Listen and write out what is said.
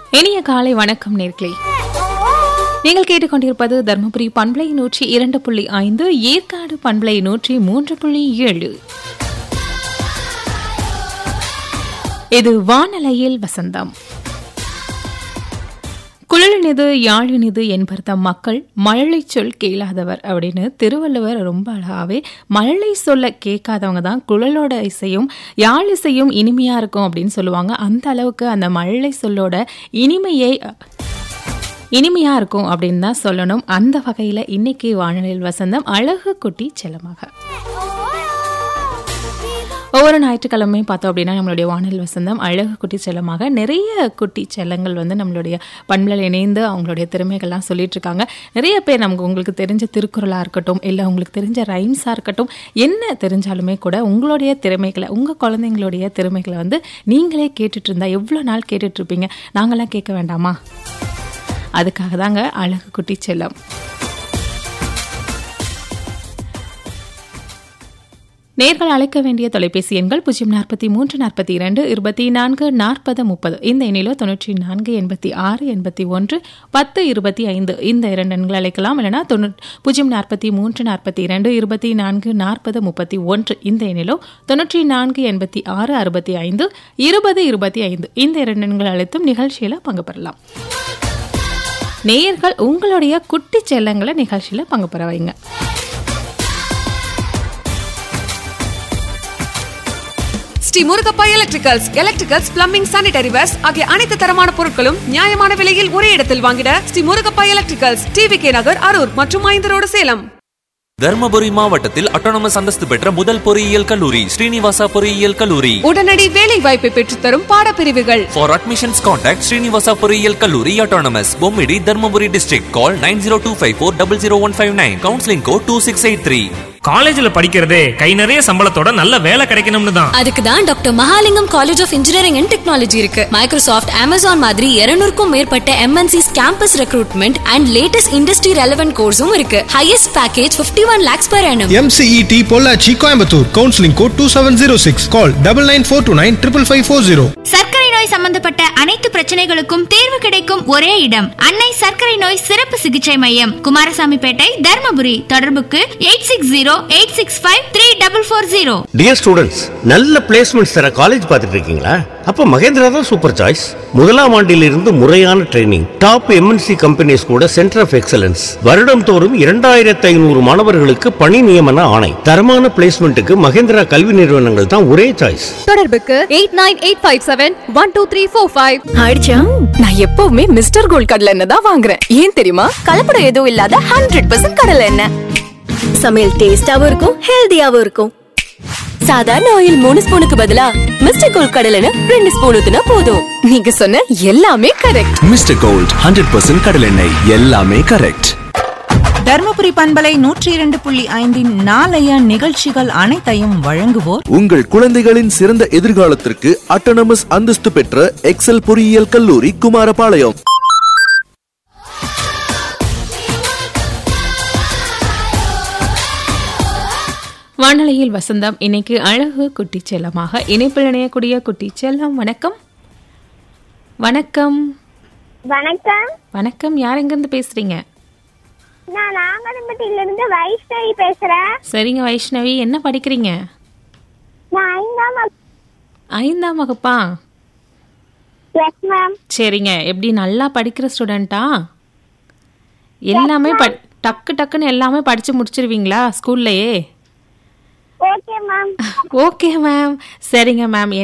இனிய காலை வணக்கம் நேர்களே நீங்கள் கேட்டுக்கொண்டிருப்பது தர்மபுரி பண்பலை நூற்றி இரண்டு புள்ளி ஐந்து ஏற்காடு பண்பலை நூற்றி மூன்று புள்ளி ஏழு இது வானலையில் வசந்தம் குழலினிது யாழினிது என்பர் தம் மக்கள் மழலை சொல் கேளாதவர் அப்படின்னு திருவள்ளுவர் ரொம்ப அழகாவே மழலை சொல்ல கேட்காதவங்க தான் குழலோட இசையும் யாழ் இசையும் இனிமையா இருக்கும் அப்படின்னு சொல்லுவாங்க அந்த அளவுக்கு அந்த மழலை சொல்லோட இனிமையை இனிமையா இருக்கும் அப்படின்னு தான் சொல்லணும் அந்த வகையில இன்னைக்கு வானொலியில் வசந்தம் அழகு குட்டி செல்லமாக ஒவ்வொரு ஞாயிற்றுக்கிழமையும் பார்த்தோம் அப்படின்னா நம்மளுடைய வானல் வசந்தம் அழகு குட்டி செல்லமாக நிறைய குட்டி செல்லங்கள் வந்து நம்மளுடைய பண்பில் இணைந்து அவங்களுடைய திறமைகள்லாம் சொல்லிட்டு இருக்காங்க நிறைய பேர் நமக்கு உங்களுக்கு தெரிஞ்ச திருக்குறளாக இருக்கட்டும் இல்லை உங்களுக்கு தெரிஞ்ச ரைம்ஸாக இருக்கட்டும் என்ன தெரிஞ்சாலுமே கூட உங்களுடைய திறமைகளை உங்கள் குழந்தைங்களுடைய திறமைகளை வந்து நீங்களே கேட்டுட்டு இருந்தா எவ்வளோ நாள் கேட்டுட்டு இருப்பீங்க நாங்களாம் கேட்க வேண்டாமா அதுக்காக தாங்க அழகு குட்டி செல்லம் நேர்கள் அழைக்க வேண்டிய தொலைபேசி எண்கள் பூஜ்ஜியம் நாற்பத்தி மூன்று நாற்பத்தி இரண்டு இருபத்தி நான்கு நாற்பது முப்பது இந்த எண்ணிலோ தொண்ணூற்றி நான்கு எண்பத்தி ஆறு எண்பத்தி ஒன்று பத்து இருபத்தி ஐந்து இந்த இரண்டு எண்கள் அழைக்கலாம் இல்லைனா தொண்ணூ பூஜ்ஜியம் நாற்பத்தி மூன்று நாற்பத்தி இரண்டு இருபத்தி நான்கு நாற்பது முப்பத்தி ஒன்று இந்த எண்ணிலோ தொண்ணூற்றி நான்கு எண்பத்தி ஆறு அறுபத்தி ஐந்து இருபது இருபத்தி ஐந்து இந்த இரண்டு எண்கள் அழைத்தும் நிகழ்ச்சியில் பங்கு பெறலாம் நேயர்கள் உங்களுடைய குட்டி செல்லங்களை நிகழ்ச்சியில் பங்கு பெற வைங்க Shri Murugappa electricals electricals plumbing sanitary wares ஆகிய அனைத்து தரமான பொருட்களும் நியாயமான விலையில் ஒரே இடத்தில் வாங்கிட Shri Murugappa electricals T V K Nagar Arur மற்றும் ஐந்து ரோடு சேலம் தர்மபுரி மாவட்டத்தில் அட்டானமஸ் அந்தஸ்து பெற்ற முதல் பொறியியல் கல்லூரி ஸ்ரீனிவாசா பொறியியல் கல்லூரி உடனடி வேலை வாய்ப்பை பெற்றுத்தரும் பாடப்பிரிவுகள் ஃபார் அட்மிஷன்ஸ் கான்டாக்ட் ஸ்ரீனிவாசா பொறியியல் கல்லூரி autonomous Bommidi Dharmapuri district call nine zero two five four double zero one five nine counselling code two six eight three காலேஜ்ல படிக்கிறதே கை நிறைய சம்பளத்தோட நல்ல வேலை கிடைக்கணும்னு தான் அதுக்கு தான் doctor Mahalingam college of engineering and technology இருக்கு மைக்ரோசாஃப்ட் அமேசான் மாதிரி 200 மேற்பட்ட MNCs campus recruitment and latest industry relevant கோர்ஸும் இருக்கு highest package 51 one lakhs per annum MCET Pollachi Coimbatore counselling code two seven zero six call double nine four two nine triple five four zero சர்க்கரை நோய் சம்பந்தப்பட்ட அனைத்து பிரச்சனைகளுக்கும் தீர்வு கிடைக்கும் ஒரே இடம் அன்னை சர்க்கரை நோய் சிறப்பு சிகிச்சை மையம் குமாரசாமிப்பேட்டை தர்மபுரி தொடர்புக்கு eight six zero eight six five three double four zero dear students நல்ல பிளேஸ்மெண்ட்ஸ் தர காலேஜ் பார்த்துட்டு இருக்கீங்களா அப்ப மகேந்திரா தான் சூப்பர் சாய்ஸ் முதலாம் ஆண்டிலிருந்து முறையான ட்ரைனிங் டாப் எம்என்சி கம்பெனிஸ் கூட சென்டர் ஆஃப் எக்ஸலன்ஸ் வருடம் தோறும் இரண்டாயிரத்தி ஐநூறு மாணவர்களுக்கு பணி நியமன ஆணை தரமான பிளேஸ்மெண்ட்டுக்கு மகேந்திரா கல்வி நிறுவனங்கள் தான் ஒரே சாய்ஸ் தொடர்புக்கு eight nine eight five seven one two three four five அடிச்சா நான் எப்பவுமே மிஸ்டர் கோல்ட் கடலை எண்ணெய் தான் வாங்குறேன் ஏன் தெரியுமா கலப்படம் எதுவும் இல்லாத ஹண்ட்ரட் பர்சன்ட் கடலை எண்ணெய் சமையல் டேஸ்டாவும் இருக்கும் ஹெல்தியாவும் இருக்கும் சாதாரண ஆயில் மூணு ஸ்பூனுக்கு பதிலா மிஸ்டர் கோல்ட் கடலை எண்ணெய் ரெண்டு ஸ்பூன் ஊத்துனா போதும் நீங்க சொன்ன எல்லாமே correct mister gold hundred percent கடலெண்ணெய் எல்லாமே கரெக்ட் தர்மபுரி பண்பலை நூற்றி இரண்டு புள்ளி ஐந்தின் நாளைய நிகழ்ச்சிகள் அனைத்தையும் வழங்குவோர் உங்கள் குழந்தைகளின் சிறந்த எதிர்காலத்திற்கு அட்டானமஸ் அந்தஸ்து பெற்ற எக்ஸல் பொறியியல் கல்லூரி குமாரபாளையம் வானொலியில் வசந்தம் இன்னைக்கு அழகு குட்டி செல்லமாக இணைப்பில் இணையக்கூடிய குட்டி செல்லம் வணக்கம் வணக்கம் வணக்கம் வணக்கம் யார் எங்கிருந்து பேசுறீங்க நான் நாகரம்பட்டியில இருந்து வைஷ்ணவி பேசுறேன் சரிங்க வைஷ்ணவி என்ன படிக்கிறீங்க நான் ஐந்தாம் வகுப்பு ஐந்தாம் வகுப்பா எஸ் மேம் சரிங்க எப்படி நல்லா படிக்கிற ஸ்டூடெண்ட்டா எல்லாமே ப டக்கு டக்குன்னு எல்லாமே படிச்சு முடிச்சிருவீங்களா ஸ்கூல்லையே ஓகே மேம் ஓகே மேம் சரிங்க மேம்